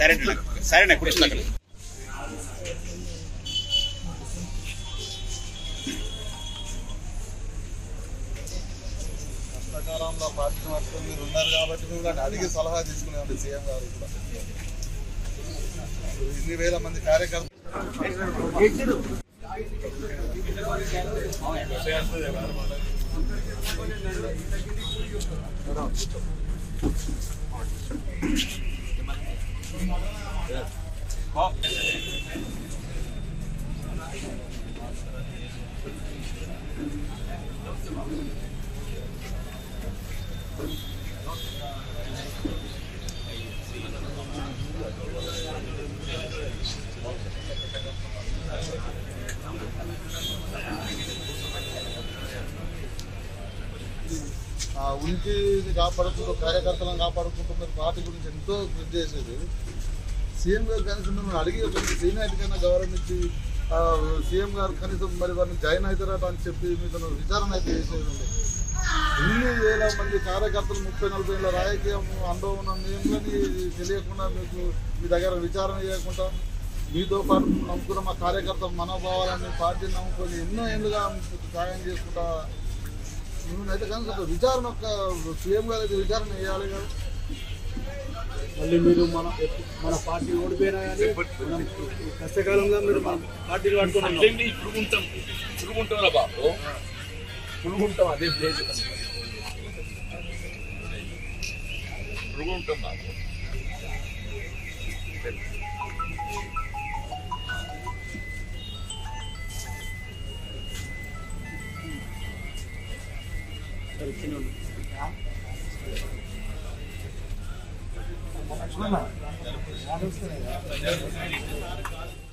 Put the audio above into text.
సరేనా సరేనా కూర్చుంది అక్కడ కష్టకాలంలో పార్టీ పట్టుకొని మీరు ఉన్నారు కాబట్టి మిమ్మల్ని అడిగి సలహా తీసుకునేవాడి సీఎం గారు కూడా ఇన్ని వేల మంది కార్యకర్తలు ఆ ఉనికిని కాపాడుకుంటూ కార్యకర్తలను కాపాడుకుంటూ మీరు పార్టీ గురించి ఎంతో కృషి చేసేది సీఎం గారు కనీసం మిమ్మల్ని అడిగి కొంచెం సీనియారిటీ కన్నా గౌరవం ఇచ్చి ఆ, సీఎం గారు కనీసం మరి వారిని జాయిన్ అవుతారట అని చెప్పి మీతో విచారణ అయితే చేసేది ఉంది ఇన్ని వేల మంది కార్యకర్తలు ముప్పై నలభై ఏళ్ళ రాజకీయం అనుభవం ఉన్న మేములని తెలియకుండా మీకు మీ దగ్గర విచారణ చేయకుండా మీతో పాటు నమ్ముకున్న మా కార్యకర్తల మనోభావాలని పార్టీని నమ్ముకొని ఎన్నో ఏళ్ళుగా మీకు సహాయం చేసుకుంటా అయితే కనుక ఒక విచారణ ఒక సీఎం గారు అయితే విచారణ చేయాలి కదా మళ్ళీ మీరు మన మన పార్టీ ఓడిపోయినా కానీ మనం కష్టకాలంలో మీరు మన పార్టీని పట్టుకున్నాం అట్లేంటి ఇప్పుడు ఉంటాం ఇప్పుడు ఉంటాం బాబు ఇప్పుడు ఉంటాం అదే ప్లేస్ ఇప్పుడు ఉంటాం బాబు చిన్న